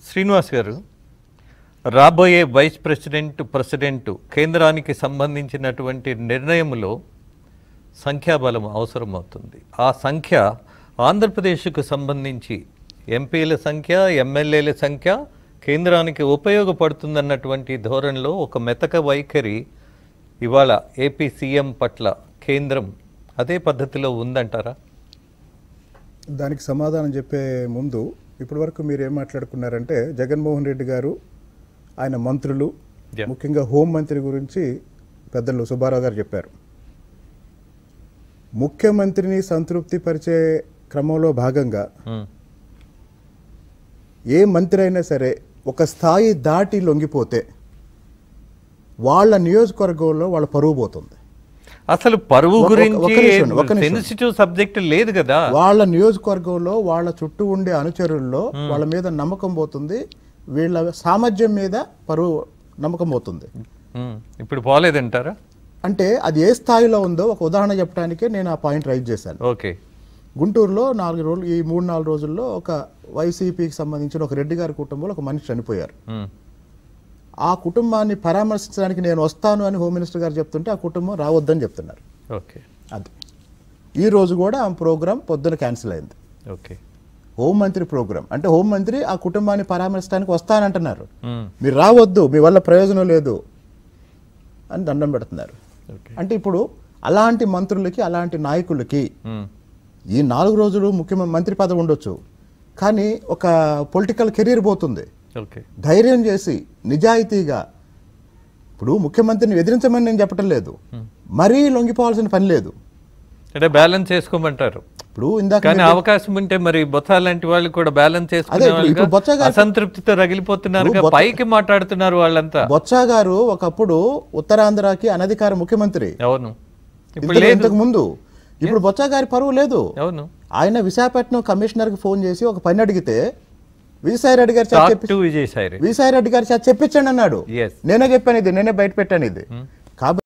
శ్రీనివాస్ గారు రాబోయే vice president president కేంద్రానికి సంబంధించినటువంటి నిర్ణయంలో సంఖ్యాబలం అవసరమవుతుంది ఆ సంఖ్య ఆంధ్రప్రదేశ్కు సంబంధించి ఎంపీల సంఖ్య ఎమ్మెల్యేల సంఖ్య కేంద్రానికి ఉపయోగపడుతుందన్నటువంటి ధోరణిలో ఒక మెతక వైఖరి ఇవాళ ఏపీ సీఎం పట్ల కేంద్రం అదే పద్ధతిలో ఉందంటారా దానికి సమాధానం చెప్పే ముందు ఇప్పటివరకు మీరు ఏం మాట్లాడుకున్నారంటే జగన్మోహన్ రెడ్డి గారు ఆయన మంత్రులు Yeah. ముఖ్యంగా హోంమంత్రి గురించి పెద్దలు సుబ్బారావు గారు చెప్పారు ముఖ్యమంత్రిని సంతృప్తి పరిచే క్రమంలో భాగంగా ఉమ్, ఏ మంత్రి అయినా సరే ఒక స్థాయి దాటి లొంగిపోతే వాళ్ళ నియోజకవర్గంలో వాళ్ళ పరువు పోతుంది అసలు పరువు ఒక- ఒక- గురించి ఒక నిమిషం, ఒక నిమిషం. సెన్సిటివ్ సబ్జెక్ట్ లేదు కదా వాళ్ళ నియోజకవర్గంలో వాళ్ళ చుట్టూ ఉండే అనుచరుల్లో వాళ్ళ మీద నమ్మకం పోతుంది వీళ్ళ సామర్థ్యం మీద పరువు నమ్మకం పోతుంది ఉమ్, ఇప్పుడు పోలేదంటారా అంటే అది ఏ స్థాయిలో ఉందో ఒక ఉదాహరణ చెప్పడానికే నేను ఆ పాయింట్ రైజ్ చేశాను ఓకే గుంటూరులో నాలుగు రోజులు ఈ మూడు నాలుగు రోజుల్లో ఒక వైసీపీకి సంబంధించిన ఒక రెడ్డి గారి కుటుంబంలో ఒక మనిషి చనిపోయారు ఉమ్, ఆ కుటుంబాన్ని పరామర్శించడానికి నేను వస్తాను అని హోమ్ మినిస్టర్ గారు చెప్తుంటే ఆ కుటుంబం రావద్దని చెప్తున్నారు ఓకే అది ఈ రోజు కూడా ఆ ప్రోగ్రాం పొద్దున క్యాన్సిల్ అయింది ఓకే హోంమంత్రి ప్రోగ్రాం అంటే హోంమంత్రి ఆ కుటుంబాన్ని పరామర్శించడానికి వస్తానంటున్నారు ఉమ్, మీరు రావద్దు మీ వల్ల ప్రయోజనం లేదు అని దండం పెడుతున్నారు ఓకే అంటే ఇప్పుడు అలాంటి మంత్రులకి అలాంటి నాయకులకి ఉమ్, ఈ నాలుగు రోజులు ముఖ్యమంత్రి మంత్రి పదవి ఉండొచ్చు కానీ ఒక పొలిటికల్ కెరీర్ పోతుంది ఓకే ధైర్యం చేసి నిజాయితీగా ఇప్పుడు ముఖ్యమంత్రిని ఎదిరించమని నేను చెప్పటం లేదు మరీ లొంగిపోవాల్సిన పని లేదు అంటే బ్యాలెన్స్ చేసుకోమంటారు ఇప్పుడు ఇందాక కానీ అవకాశం ఉంటే మరి బొత్స లాంటి వాళ్ళు కూడా బ్యాలెన్స్ అదే చేసుకునే ఇప్పుడు- ఇప్పుడు బొత్స వాళ్ళుగా గారు- అసంతృప్తితో రగిలిపోతున్నారు ఇప్పుడు బొత్స- పైకి మాట్లాడుతున్నారు వాళ్ళంతా బొత్స గారు ఒకప్పుడు ఉత్తరాంధ్రకి అనధికార ముఖ్యమంత్రి అవును ఇప్పుడు ఇంతకు- లేదు ఇంతకు ముందు ఇప్పుడు బొత్స గారి పరువు లేదు అవును ఆయన విశాఖపట్నం కమిషనర్ కి ఫోన్ చేసి ఒక పని అడిగితే విజయసాయి రెడ్డి గారి చేత టాక్ చెప్పి టు విజయసాయి రెడ్డి విజయసాయి రెడ్డి గారి చేత చెప్పించండి అన్నాడు Yes. నేనే చెప్పాను ఇది నేనే బయట పెట్టాను ఇది కాబట్టి